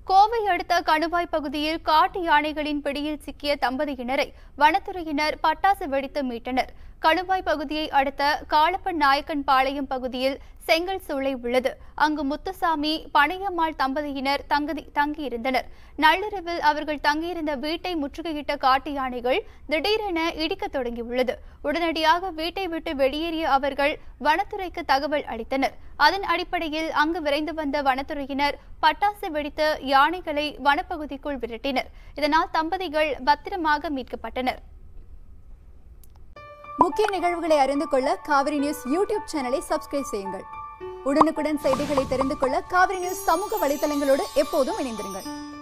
கோவை அடுத்த கணுவாய் பகுதியில் காட்டு யானைகளின் பிடியில் சிக்கிய தம்பதியினரை வனத்துறையினர் பட்டாசு வெடித்து மீட்டனர் கணுவாய் பகுதியை அடுத்த காளப்பன் நாயக்கன் பாளையம் பகுதியில் செங்கல் சூளை உள்ளது அங்கு முத்துசாமி பனையம்மாள் தம்பதியினர் தங்கதி தங்கியிருந்தனர் நள்ளிரவில் அவர்கள் தங்கியிருந்த வீட்டை முற்றுகையிட்ட காட்டு யானைகள் திடீரென இடிக்கத் தொடங்கியுள்ளது உடனடியாக வீட்டை விட்டு வெளியேறிய அவர்கள் வனத்துறைக்கு தகவல் அளித்தனர் அதன் அடிப்படையில் அங்கு விரைந்து வந்த வனத்துறையினர் பட்டாசு வெடித்து யானைகளை வனப்பகுதிக்குள் விரட்டினர் இதனால் தம்பதிகள் பத்திரமாக மீட்கப்பட்டனர் முக்கிய நிகழ்வுகளை அறிந்து கொள்ள காவிரி நியூஸ் யூடியூப் சேனலை சப்ஸ்கிரைப் செய்யுங்கள் உடனுக்குடன் செய்திகளை தெரிந்து கொள்ள காவிரி நியூஸ் சமூக வலைதளங்களோடு எப்போதும் இணைந்திருங்கள்